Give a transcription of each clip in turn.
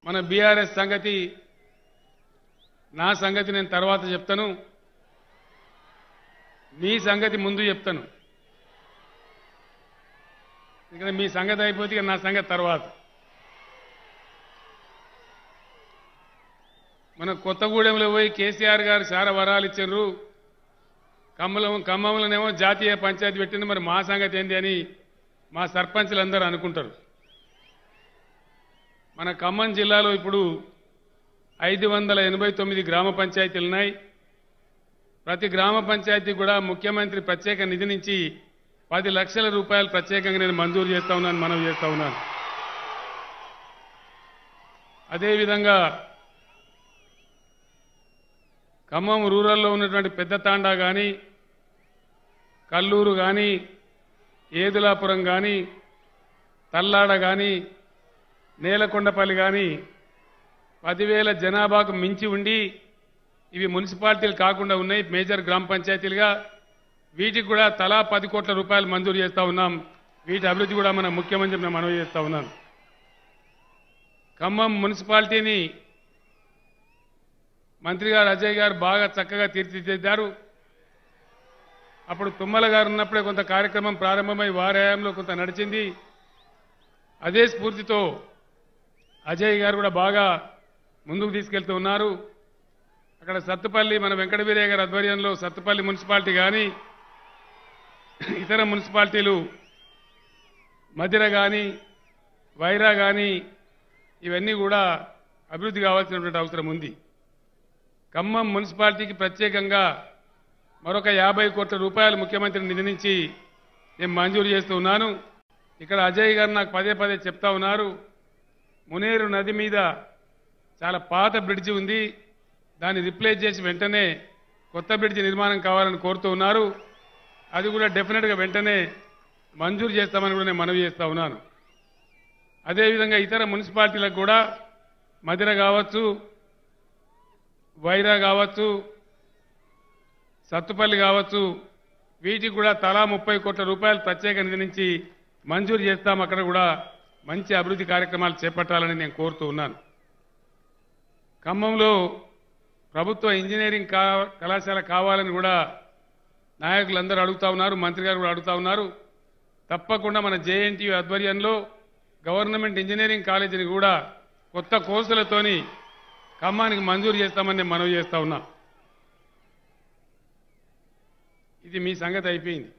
మన బీఆర్ఎస్ సంగతి నా సంగతి నేను తర్వాత చెప్తాను మీ సంగతి ముందు చెప్తాను ఇక్కడ మీ సంగతి అయిపోతే ఇక నా సంగతి తర్వాత మన కొత్తగూడెంలో పోయి కేసీఆర్ గారు చాలా వరాలు ఇచ్చారు కమ్మలం ఖమ్మంలోనేమో జాతీయ పంచాయతీ పెట్టింది మరి మా సంగతి ఏంది అని మా సర్పంచ్లందరూ అనుకుంటారు మన ఖమ్మం జిల్లాలో ఇప్పుడు ఐదు వందల ఎనభై తొమ్మిది గ్రామ పంచాయతీలు ఉన్నాయి ప్రతి గ్రామ పంచాయతీ కూడా ముఖ్యమంత్రి ప్రత్యేక నిధి నుంచి పది లక్షల రూపాయలు ప్రత్యేకంగా నేను మంజూరు చేస్తా ఉన్నాను మనం చేస్తా ఉన్నాను అదేవిధంగా ఖమ్మం రూరల్లో ఉన్నటువంటి పెద్ద తాండా కానీ కల్లూరు కానీ ఏదులాపురం కానీ తల్లాడ కానీ నేలకొండపల్లి కానీ పదివేల జనాభాకు మించి ఉండి ఇవి మున్సిపాలిటీలు కాకుండా ఉన్నాయి మేజర్ గ్రామ పంచాయతీలుగా వీటికి కూడా తలా పది కోట్ల రూపాయలు మంజూరు చేస్తా ఉన్నాం వీటి అభివృద్ధి కూడా మన ముఖ్యమంత్రి నేను మనవి చేస్తా ఉన్నాను ఖమ్మం మున్సిపాలిటీని మంత్రి గారు అజయ్ గారు బాగా చక్కగా తీర్చిదిద్దారు అప్పుడు తుమ్మల గారు ఉన్నప్పుడే కొంత కార్యక్రమం ప్రారంభమై వారి హయాంలో కొంత నడిచింది అదే స్ఫూర్తితో అజయ్ గారు కూడా బాగా ముందుకు తీసుకెళ్తూ ఉన్నారు అక్కడ సత్తుపల్లి మన వెంకట వీరయ్య గారి ఆధ్వర్యంలో సత్తుపల్లి మున్సిపాలిటీ కానీ ఇతర మున్సిపాలిటీలు మధిర కానీ వైరా కానీ ఇవన్నీ కూడా అభివృద్ధి కావాల్సినటువంటి అవసరం ఉంది ఖమ్మం మున్సిపాలిటీకి ప్రత్యేకంగా మరొక యాభై కోట్ల రూపాయలు ముఖ్యమంత్రి నిధి నుంచి నేను మంజూరు చేస్తూ ఉన్నాను ఇక్కడ అజయ్ గారు నాకు పదే పదే చెప్తా ఉన్నారు మునేరు నది మీద చాలా పాత బ్రిడ్జి ఉంది దాన్ని రిప్లేస్ చేసి వెంటనే కొత్త బ్రిడ్జి నిర్మాణం కావాలని కోరుతూ ఉన్నారు అది కూడా డెఫినెట్గా వెంటనే మంజూరు చేస్తామని కూడా నేను మనవి చేస్తా ఉన్నాను అదేవిధంగా ఇతర మున్సిపాలిటీలకు కూడా మధిర కావచ్చు వైరా కావచ్చు సత్తుపల్లి కావచ్చు వీటికి కూడా తలా ముప్పై కోట్ల రూపాయలు ప్రత్యేక నిధి నుంచి మంజూరు చేస్తాం అక్కడ కూడా మంచి అభివృద్ధి కార్యక్రమాలు చేపట్టాలని నేను కోరుతూ ఉన్నాను ఖమ్మంలో ప్రభుత్వ ఇంజనీరింగ్ కా కళాశాల కావాలని కూడా నాయకులందరూ అడుగుతా ఉన్నారు మంత్రి గారు కూడా అడుగుతా ఉన్నారు తప్పకుండా మన జేఎన్టీయూ ఆధ్వర్యంలో గవర్నమెంట్ ఇంజనీరింగ్ కాలేజీని కూడా కొత్త కోర్సులతోని ఖమ్మానికి మంజూరు చేస్తామని నేను మనవి చేస్తా ఉన్నా ఇది మీ సంగతి అయిపోయింది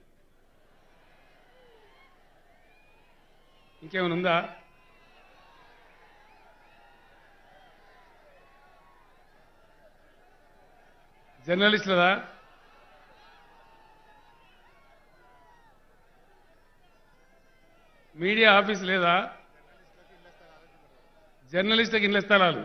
ఇంకేమైనా ఉందా జర్నలిస్టులదా మీడియా ఆఫీస్ లేదా జర్నలిస్టులకు ఇళ్ల స్థలాలు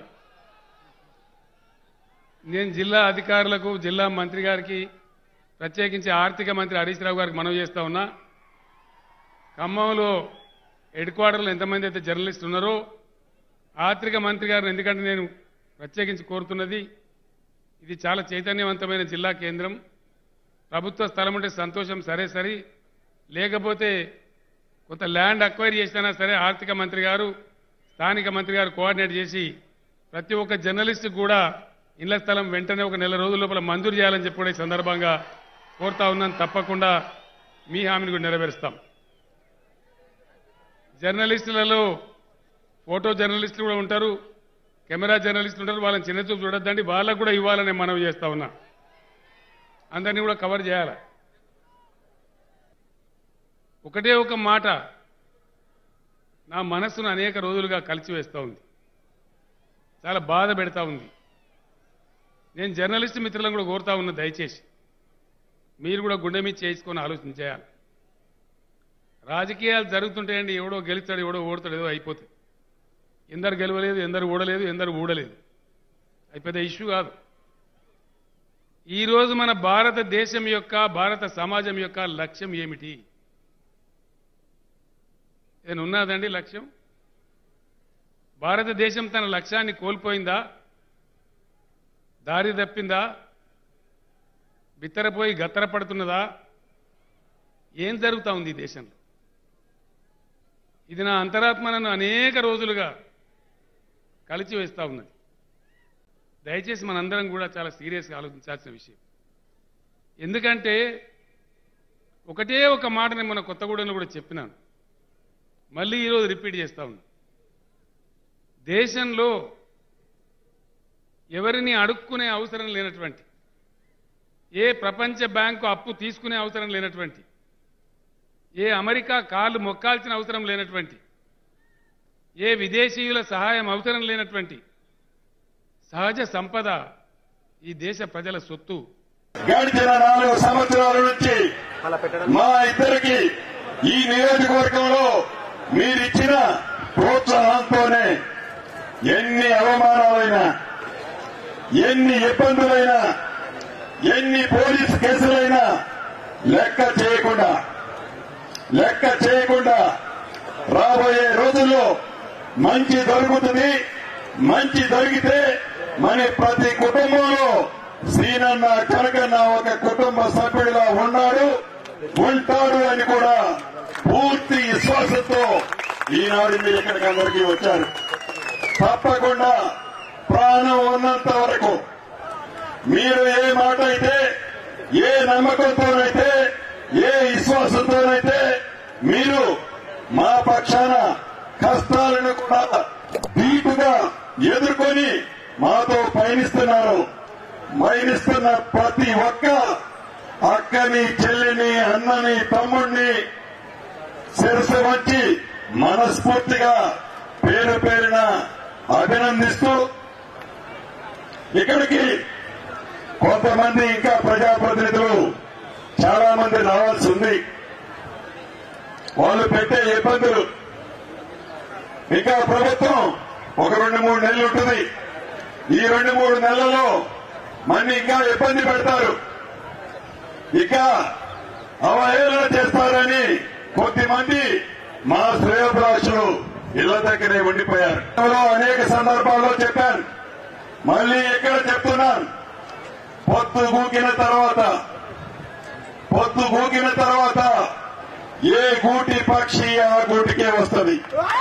నేను జిల్లా అధికారులకు జిల్లా మంత్రి గారికి ప్రత్యేకించి ఆర్థిక మంత్రి హరీష్ రావు గారికి మనవి చేస్తా ఉన్నా ఖమ్మంలో హెడ్ క్వార్టర్లో ఎంతమంది అయితే జర్నలిస్టులు ఉన్నారో ఆర్థిక మంత్రి గారిని ఎందుకంటే నేను ప్రత్యేకించి కోరుతున్నది ఇది చాలా చైతన్యవంతమైన జిల్లా కేంద్రం ప్రభుత్వ స్థలం ఉంటే సంతోషం సరే సరి లేకపోతే కొంత ల్యాండ్ అక్వైర్ చేసినా సరే ఆర్థిక మంత్రి గారు స్థానిక మంత్రి గారు కోఆర్డినేట్ చేసి ప్రతి ఒక్క జర్నలిస్ట్ కూడా ఇళ్ల స్థలం వెంటనే ఒక నెల రోజుల లోపల మంజూరు చేయాలని చెప్పి కూడా ఈ సందర్భంగా కోరుతా ఉన్నాను తప్పకుండా మీ హామీని కూడా నెరవేరుస్తాం జర్నలిస్టులలో ఫోటో జర్నలిస్టులు కూడా ఉంటారు కెమెరా జర్నలిస్టులు ఉంటారు వాళ్ళని చిన్న చూపు చూడొద్దండి వాళ్ళకు కూడా ఇవ్వాలని మనవి చేస్తా ఉన్నా అందరినీ కూడా కవర్ చేయాలి ఒకటే ఒక మాట నా మనస్సును అనేక రోజులుగా కలిసివేస్తూ ఉంది చాలా బాధ పెడతా ఉంది నేను జర్నలిస్ట్ మిత్రులను కూడా కోరుతా ఉన్నా దయచేసి మీరు కూడా గుండె మీద చేసుకొని ఆలోచన చేయాలి రాజకీయాలు జరుగుతుంటాయండి ఎవడో గెలుస్తాడు ఎవడో ఓడతాడు ఏదో అయిపోతుంది ఎందరు గెలవలేదు ఎందరు ఓడలేదు ఎందరు ఊడలేదు అది పెద్ద ఇష్యూ కాదు ఈరోజు మన భారతదేశం యొక్క భారత సమాజం యొక్క లక్ష్యం ఏమిటి ఏదైనా ఉన్నదండి లక్ష్యం భారతదేశం తన లక్ష్యాన్ని కోల్పోయిందా దారి తప్పిందా బిత్తరపోయి గత్తరపడుతున్నదా ఏం జరుగుతా ఉంది ఈ దేశంలో ఇది నా అంతరాత్మ నన్ను అనేక రోజులుగా కలిసి వేస్తా ఉన్నది దయచేసి మనందరం కూడా చాలా సీరియస్గా ఆలోచించాల్సిన విషయం ఎందుకంటే ఒకటే ఒక మాట నేను మన కొత్తగూడెంలో కూడా చెప్పినాను మళ్ళీ ఈరోజు రిపీట్ చేస్తా ఉన్నా దేశంలో ఎవరిని అడుక్కునే అవసరం లేనటువంటి ఏ ప్రపంచ బ్యాంకు అప్పు తీసుకునే అవసరం లేనటువంటి ఏ అమెరికా కాళ్ళు మొక్కాల్సిన అవసరం లేనటువంటి ఏ విదేశీయుల సహాయం అవసరం లేనటువంటి సహజ సంపద ఈ దేశ ప్రజల సొత్తు గడిచిన నాలుగు సంవత్సరాల నుంచి మా ఇద్దరికి ఈ నియోజకవర్గంలో మీరిచ్చిన ప్రోత్సాహంతోనే ఎన్ని అవమానాలైనా ఎన్ని ఇబ్బందులైనా ఎన్ని పోలీస్ కేసులైనా లెక్క చేయకుండా లెక్క చేయకుండా రాబోయే రోజుల్లో మంచి దొరుకుతుంది మంచి దొరికితే మన ప్రతి కుటుంబంలో శ్రీనన్న కనకన్న ఒక కుటుంబ సభ్యుడిగా ఉన్నాడు ఉంటాడు అని కూడా పూర్తి విశ్వాసంతో ఈనాడు మీరు ఇక్కడికి అందరికీ వచ్చారు తప్పకుండా ప్రాణం ఉన్నంత వరకు మీరు ఏ మాట అయితే ఏ నమ్మకంతోనైతే ఏ విశ్వాసంతోనైతే మీరు మా పక్షాన కష్టాలను కూడా ధీటుగా ఎదుర్కొని మాతో పయనిస్తున్నారు పయనిస్తున్న ప్రతి ఒక్క అక్కని చెల్లిని అన్నని తమ్ముడిని శిరసు వచ్చి మనస్ఫూర్తిగా పేరు పేరున అభినందిస్తూ ఇక్కడికి కొంతమంది ఇంకా ప్రజాప్రతినిధులు చాలా మంది రావాల్సి ఉంది వాళ్ళు పెట్టే ఇబ్బందులు ఇంకా ప్రభుత్వం ఒక రెండు మూడు నెలలు ఉంటుంది ఈ రెండు మూడు నెలల్లో మన్ని ఇంకా ఇబ్బంది పెడతారు ఇక అవహేళన చేస్తారని కొద్దిమంది మా శ్రేయోభిలాషులు ఇళ్ల దగ్గరే ఉండిపోయారు గతంలో అనేక సందర్భాల్లో చెప్పాను మళ్ళీ ఇక్కడ చెప్తున్నాను పొత్తు గూకిన తర్వాత పొత్తు గూకిన తర్వాత ఏ గూటి పక్షి ఆ గూటికే వస్తుంది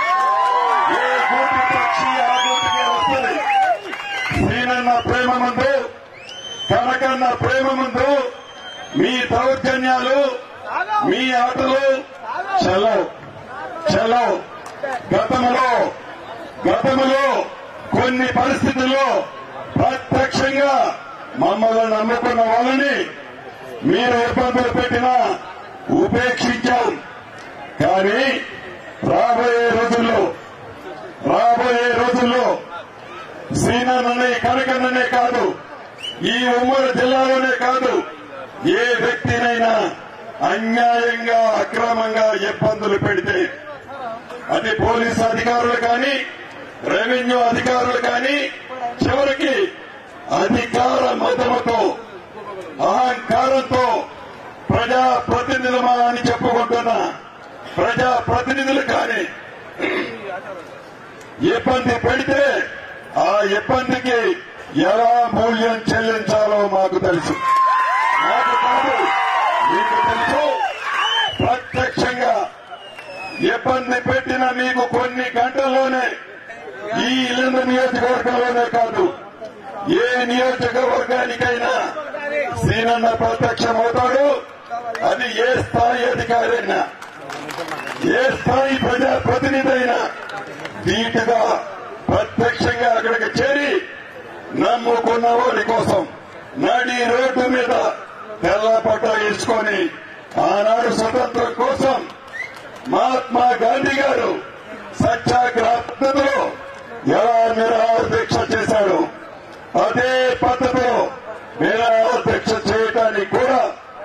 ఏ గూటి పక్షి ఆ గూటికే వస్తుంది శ్రీనన్న ప్రేమ ముందు కనకన్న ప్రేమ ముందు మీ దౌర్జన్యాలు మీ ఆటలు చెల్లవు చెల్లవు గతంలో గతంలో కొన్ని పరిస్థితుల్లో ప్రత్యక్షంగా మమ్మల్ని నమ్ముకున్న వాళ్ళని మీరు ఇబ్బందులు పెట్టినా ఉపేక్షించాం కానీ రాబోయే రోజుల్లో రాబోయే రోజుల్లో శ్రీనన్ననే కనకన్ననే కాదు ఈ ఉమ్మడి జిల్లాలోనే కాదు ఏ వ్యక్తినైనా అన్యాయంగా అక్రమంగా ఇబ్బందులు పెడితే అది పోలీసు అధికారులు కానీ రెవెన్యూ అధికారులు కానీ చివరికి అధికార మతముతో అహంకారంతో ప్రజా ప్రతినిధులమా అని చెప్పుకుంటున్న ప్రజా ప్రతినిధులు కానీ ఇబ్బంది పెడితే ఆ ఇబ్బందికి ఎలా మూల్యం చెల్లించాలో మాకు తెలుసు మాకు కాదు మీకు తెలుసు ప్రత్యక్షంగా ఇబ్బంది పెట్టిన మీకు కొన్ని గంటల్లోనే ఈ ఇల్లు నియోజకవర్గంలోనే కాదు ఏ నియోజకవర్గానికైనా సీనన్న ప్రత్యక్షమవుతాడు అది ఏ స్థాయి అధికారి అయినా ఏ స్థాయి ప్రజా ప్రతినిధి అయినా ధీటుగా ప్రత్యక్షంగా అక్కడికి చేరి నమ్ముకున్న వారి కోసం నడి రోడ్డు మీద తెల్ల పట్ట వేసుకొని ఆనాడు స్వతంత్రం కోసం మహాత్మా గాంధీ గారు సత్యాగ్రహ పద్ధతిలో ఎలా నిరాహార దీక్ష చేశాడు అదే పద్ధతిలో నిరాహార దీక్ష చేయడానికి కూడా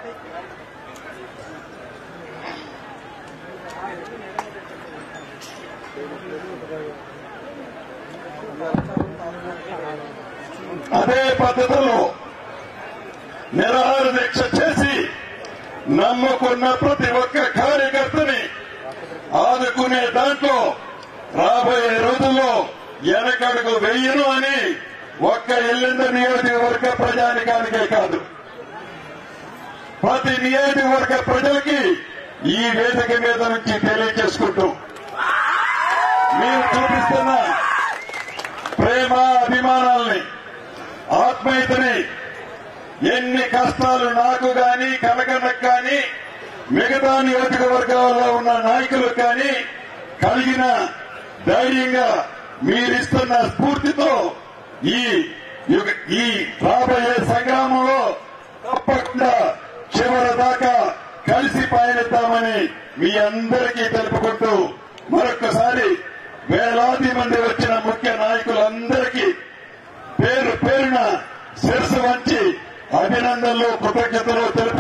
అదే పద్ధతిలో నిరాహార దీక్ష చేసి నమ్ముకున్న ప్రతి ఒక్క కార్యకర్తని ఆదుకునే దాంట్లో రాబోయే రోజుల్లో వెనకడుగు వెయ్యను అని ఒక్క ఇల్లింద నియోజకవర్గ ప్రజానికానికే కాదు ప్రతి నియోజకవర్గ ప్రజలకి ఈ వేదిక మీద నుంచి తెలియజేసుకుంటూ మీరు చూపిస్తున్న ప్రేమ అభిమానాల్ని ఆత్మీయతని ఎన్ని కష్టాలు నాకు గాని కనకన్నకు కానీ మిగతా నియోజకవర్గాల్లో ఉన్న నాయకులకు కానీ కలిగిన ధైర్యంగా మీరిస్తున్న స్ఫూర్తితో ఈ యుగ- ఈ రాబోయే సంగ్రామంలో తప్పకుండా చివరి దాకా కలిసి పయనిద్దామని మీ అందరికీ తెలుపుకుంటూ మరొకసారి వేలాది మంది వచ్చిన ముఖ్య నాయకులందరికీ పేరు పేరున శిరసు వంచి అభినందనలు కృతజ్ఞతలు తెలుపు